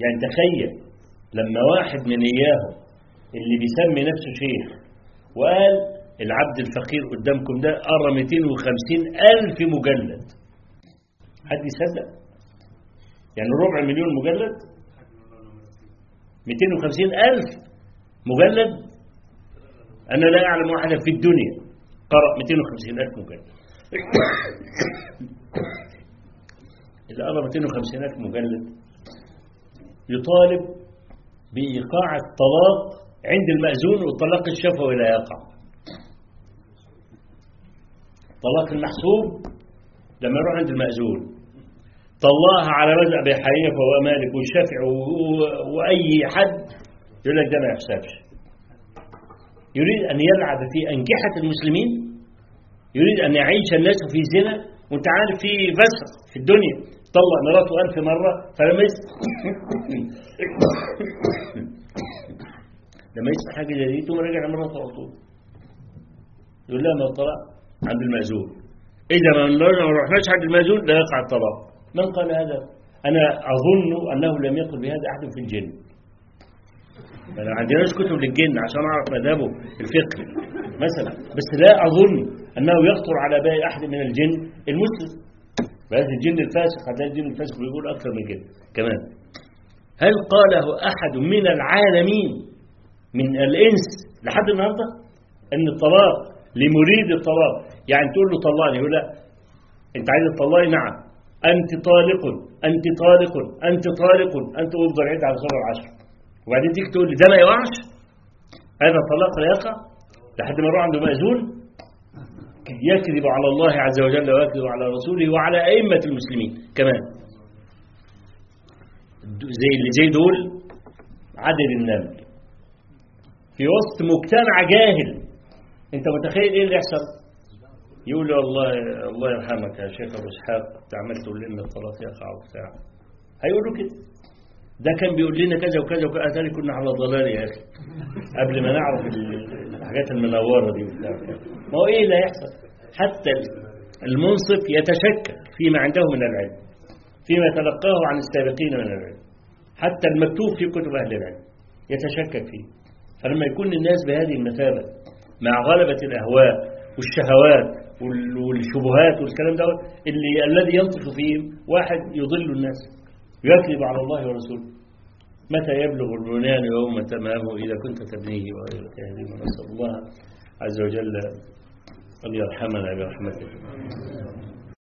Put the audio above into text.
يعني تخيل لما واحد من إياهم اللي بيسمي نفسه شيخ وقال العبد الفقير قدامكم ده قرا 250 ألف مجلد حد يصدق يعني ربع مليون مجلد 250 ألف مجلد أنا لا أعلم واحدا في الدنيا قرأ 250 ألف مجلد إذا قرأ 250 ألف مجلد يطالب بإيقاع الطلاق عند المأذون والطلاق الشفوي لا يقع الطلاق المحسوب لما يروح عند المأذون طلعها على مذهب أبي حنيفة ومالك والشافعي وأي حد يقول لك ده ما يحسبش يريد أن يلعب في أنجحة المسلمين يريد أن يعيش الناس في زنا وانت عارف في فسق في الدنيا طلق مراته ألف مرة فلما يس... لما يسمع حاجة جديدة ثم رجع مراته على طول يقول لها ما الطلاق عند المأذون إذا ما رحناش عند المأذون لا يقع الطلاق من قال هذا أنا أظن أنه لم يقل بهذا أحد في الجن ما عندناش كتب للجن عشان أعرف مذهبه الفقهي مثلا بس لا أظن أنه يخطر على بال أحد من الجن المسلم بس الجن الفاسق هذا الجن الفاسق بيقول أكثر من كده كمان هل قاله أحد من العالمين من الإنس لحد النهاردة أن الطلاق لمريد الطلاق يعني تقول له طلقني يقول لا أنت عايز تطلقني نعم أنت طالق أنت طالق أنت طالق أنت وافضل عيد على صبر العشر وبعدين تيجي تقول لي ده ما يقعش هذا الطلاق لا يقع لحد ما يروح عنده مأذون يكذب على الله عز وجل ويكذب على رسوله وعلى أئمة المسلمين كمان زي اللي زي دول عدد النمل في وسط مجتمع جاهل انت متخيل ايه اللي يحصل يقول له الله الله يرحمك يا شيخ ابو اسحاق انت عمال تقول لنا الطلاق يقع وبتاع هيقولوا كده ده كان بيقول لنا كذا وكذا وكذا اتاري كنا على ضلال يا اخي قبل ما نعرف الحاجات المنوره دي وبتاع ما هو ايه اللي هيحصل حتى المنصف يتشكك فيما عنده من العلم فيما تلقاه عن السابقين من العلم حتى المكتوب في كتب اهل العلم يتشكك فيه فلما يكون الناس بهذه المثابه مع غلبه الاهواء والشهوات والشبهات والكلام ده اللي الذي ينطق فيهم واحد يضل الناس يكذب على الله ورسوله متى يبلغ البنيان يوم تمامه إذا كنت تبنيه وغير تهديم نسأل الله عز وجل أن يرحمنا برحمته